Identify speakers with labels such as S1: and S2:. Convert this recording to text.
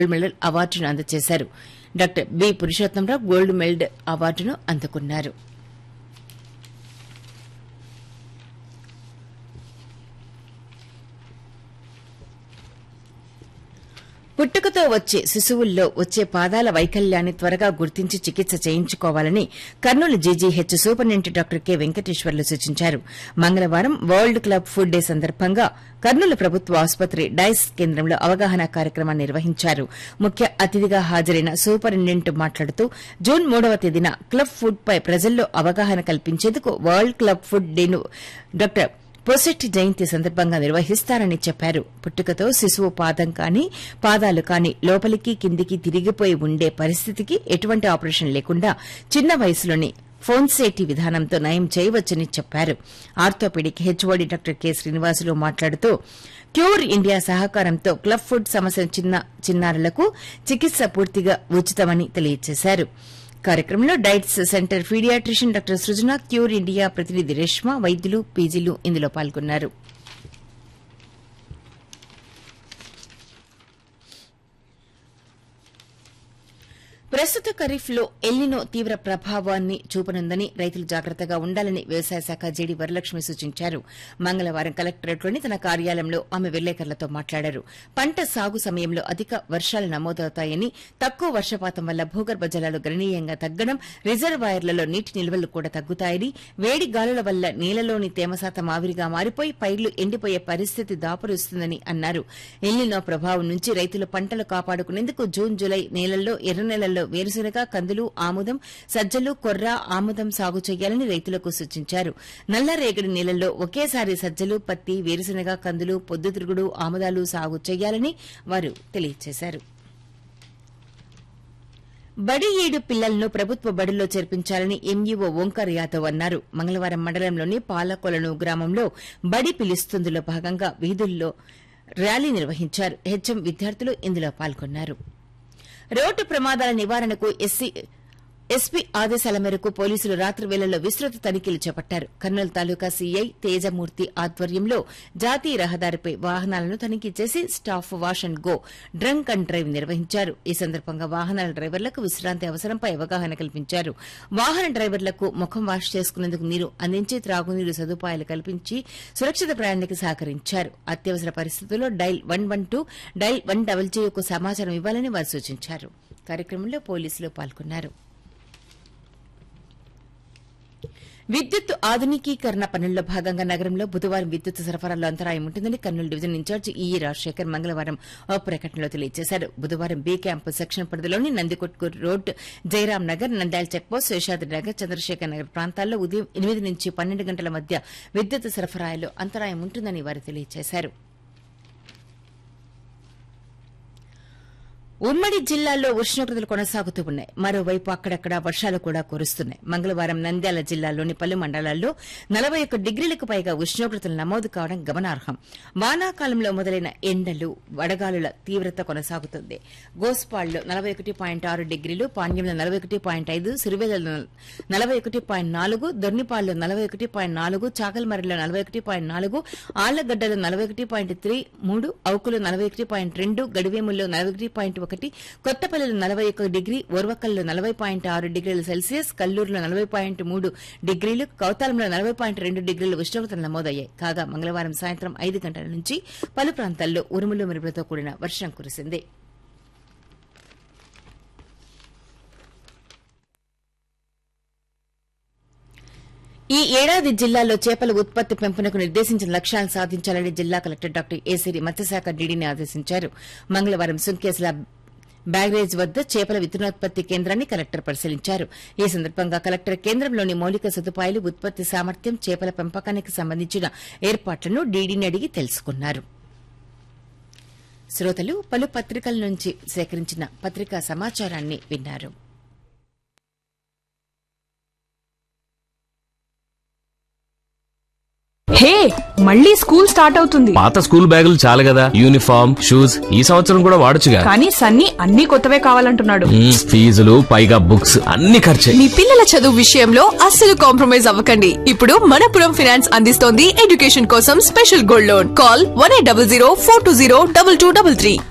S1: gold medal అవార్డును అందజేశారు doctor B Purushottam Rao gold medal అవార్డును అందుకున్నారు పుట్టుకతో వచ్చే శిశువుల్లో వచ్చే పాదాల వైకల్యాన్ని త్వరగా గుర్తించి చికిత్స చేయించుకోవాలని Kurnool GGH superintendent doctor K Venkateswarlu సూచించారు మంగళవారం వరల్డ్ క్లబ్ ఫుడ్ డే సందర్భంగా కర్నూలు ప్రభుత్వ ఆసుపత్రి డైస్ కేంద్రంలో అవగాహన కార్యక్రమాన్ని నిర్వహించారు ముఖ్య అతిథిగా హాజరైన సూపరింటెండెంట్ మాట్లాడుతూ జూన్ మూడవ తేదీన క్లబ్ ఫుడ్ పై ప్రజల్లో అవగాహన కల్పించేందుకు వరల్డ్ క్లబ్ ఫుడ్ డేను డాక్టర్ పొసెట్టి జయంతి సందర్భంగా నిర్వహిస్తారని చెప్పారు పుట్టుకతో శిశువు పాదం కానీ పాదాలు కానీ లోపలికి కిందికి తిరిగిపోయి ఉండే పరిస్థితికి ఎటువంటి ఆపరేషన్ లేకుండా చిన్న వయసులోనే ఫోన్సేటి విధానంతో నయం చేయవచ్చని చెప్పారు orthopaedic HOD doctor K Srinivasulu మాట్లాడుతూ క్యూర్ ఇండియా సహకారంతో క్లబ్ ఫుడ్ సమస్య చిన్న చిన్నారులకు చికిత్స పూర్తిగా ఉచితమని తెలియజేశారు కార్యక్రమంలో డైట్స్ centre paediatrician doctor Srujana Cure India ప్రతినిధి రేష్మ వైద్యులు పీజీలు ఇందులో పాల్గొన్నారు ప్రస్తుత ఖరీఫ్ లో ఎల్నినో తీవ్ర ప్రభావాన్ని చూపనుందని రైతులు జాగ్రత్తగా ఉండాలని వ్యవసాయ శాఖ జేడీ వరలక్ష్మి సూచించారు మంగళవారం కలెక్టరేట్లోని తన కార్యాలయంలో ఆమె విలేకరులతో మాట్లాడారు పంట సాగు సమయంలో అధిక వర్షాలు నమోదవుతాయని తక్కువ వర్షపాతం వల్ల భూగర్భ జలాలు గణనీయంగా తగ్గడం రిజర్వాయర్లలో నీటి నిల్వలు కూడా తగ్గుతాయని వేడి గాలుల వల్ల నీళ్లలోని తేమ శాతం ఆవిరిగా మారిపోయి పైర్లు ఎండిపోయే పరిస్థితి దాపురుస్తుందని అన్నారు ఎల్నినో ప్రభావం నుంచి రైతులు పంటలు కాపాడుకునేందుకు జూన్ జులై నెలల్లో ఎర్ర నెలల్లో వేరుశనగ కందులు ఆముదం సజ్జలు కొర్ర ఆముదం సాగు చేయాలని రైతులకు సూచించారు నల్లరేగడి నీళ్లలో ఒకేసారి సజ్జలు పత్తి వేరుశనగ కందులు పొద్దుతిరుగుడు ఆముదాలు సాగు చేయాలని వారు తెలియజేశారు బడి ఏడు పిల్లలను ప్రభుత్వ బడుల్లో చేర్పించాలని ఎంఈఓ ఓంకార్ యాదవ్ అన్నారు మంగళవారం మండలంలోని పాలకొలను గ్రామంలో బడి పిలుస్తుందులో భాగంగా వీధుల్లో ర్యాలీ నిర్వహించారు హెచ్ఎం విద్యార్థులు ఇందులో పాల్గొన్నారు రోడ్డు ప్రమాదాల నివారణకు ఎస్సీ ఎస్పీ ఆదేశాల మేరకు పోలీసులు రాత్రి వేళల్లో విస్తృత తనిఖీలు చేపట్టారు కర్నూలు తాలూకా సీఐ తేజమూర్తి ఆధ్వర్యంలో జాతీయ రహదారిపై వాహనాలను తనిఖీ చేసి stop wash and go drunk and drive నిర్వహించారు ఈ సందర్భంగా వాహనాల డ్రైవర్లకు విశ్రాంతి అవసరంపై అవగాహన కల్పించారు వాహన డ్రైవర్లకు ముఖం వాష్ చేసుకునేందుకు నీరు అందించి త్రాగునీరు సదుపాయాలు కల్పించి సురక్షిత ప్రయాణానికి సహకరించారు అత్యవసర పరిస్థితుల్లో dial one one two dial one double జీరోకు సమాచారం ఇవ్వాలని వారు సూచించారు కార్యక్రమంలో పోలీసులు పాల్గొన్నారు విద్యుత్ ఆధునికీకరణ పనుల్లో భాగంగా నగరంలో బుధవారం విద్యుత్ సరఫరాలో అంతరాయం ఉంటుందని Kurnool division incharge EE Rajasekhar మంగళవారం ఓ ప్రకటనలో తెలియజేశారు బుధవారం బి క్యాంపు సెక్షన్ పరిధిలోని నందికొట్కూరు రోడ్ జయరాం నగర్ నంద్యాల చెక్పోస్ట్ శేషాద్రి నగర్ చంద్రశేఖర్ నగర్ ప్రాంతాల్లో ఉదయం ఎనిమిది నుంచి పన్నెండు గంటల మధ్య విద్యుత్ సరఫరాలో అంతరాయం ఉంటుందని వారు తెలియజేశారు ఉమ్మడి జిల్లాల్లో ఉష్ణోగ్రతలు కొనసాగుతూ ఉన్నాయి మరోవైపు అక్కడక్కడ వర్షాలు కూడా కురుస్తున్నాయి మంగళవారం నంద్యాల జిల్లాలోని పలు మండలాల్లో నలభై ఒక్క డిగ్రీలకు పైగా ఉష్ణోగ్రతలు నమోదు కావడం గమనార్హం వానాకాలంలో మొదలైన ఎండలు వడగాలుల తీవ్రత కొనసాగుతుంది గోస్పాడ్లో నలభై ఒకటి పాయింట్ ఆరు డిగ్రీలు పాండ్యంలో నలభై ఒకటి పాయింట్ ఐదు సిరివేలలో నలభై ఒకటి పాయింట్ నాలుగు దొర్నిపాల్లో నలభై ఒకటి పాయింట్ నాలుగు చాకల్మరిలో నలభై ఒకటి పాయింట్ నాలుగు ఆళ్లగడ్డలో నలభై ఒకటి పాయింట్ త్రీ మూడు అవుకులో నలభై ఒకటి పాయింట్ రెండు గడివేముల్లో నలభై ఒకటి పాయింట్ ఒకటి కొత్తపల్లిలో నలభై ఒక్క డిగ్రీ ఓర్వకల్లో నలభై పాయింట్ ఆరు డిగ్రీల సెల్సియస్ కల్లూరులో నలభై పాయింట్ మూడు డిగ్రీలు కౌతాలంలో నలభై పాయింట్ రెండు డిగ్రీల ఉష్ణోగ్రతలు నమోదయ్యాయి కాగా మంగళవారం సాయంత్రం ఐదు గంటల నుంచి పలు ప్రాంతాల్లో ఉరుములు మెరుపులతో కూడిన వర్షం కురిసింది ఈ ఏడాది జిల్లాలో చేపల ఉత్పత్తి పెంపునకు నిర్దేశించిన లక్ష్యాలను సాధించాలని జిల్లా కలెక్టర్ డాక్టర్ ఏసిరి మత్స్యశాఖ డీడీని ఆదేశించారు మంగళవారం సుంకేసుల బ్యాగరేజ్ వద్ద చేపల విత్తనోత్పత్తి కేంద్రాన్ని కలెక్టర్ పరిశీలించారు ఈ సందర్భంగా కలెక్టర్ కేంద్రంలోని మౌలిక సదుపాయాలు ఉత్పత్తి సామర్థ్యం చేపల పెంపకానికి సంబంధించిన ఏర్పాట్లను డీడీని అడిగి తెలుసుకున్నారు శ్రోతలు పలు పత్రికల నుంచి సేకరించిన పత్రికా సమాచారాన్ని విన్నారు
S2: హే మళ్ళీ స్కూల్ స్టార్ట్ అవుతుంది
S3: పాత స్కూల్ బ్యాగులు చాలు కదా యూనిఫామ్ షూస్ ఈ సంవత్సరం కూడా వాడొచ్చుగా
S2: కానీ సన్నీ అన్ని కొత్తవే కావాలంటున్నాడు
S3: మ్మ్, ఫీజులు పైగా బుక్స్ అన్ని ఖర్చే
S4: మీ పిల్లల చదువు విషయంలో అస్సలు కాంప్రమైజ్ అవ్వకండి ఇప్పుడు మనపురం ఫినాన్స్ అందిస్తోంది ఎడ్యుకేషన్ కోసం special gold loan call one eight double zero four two zero double two double three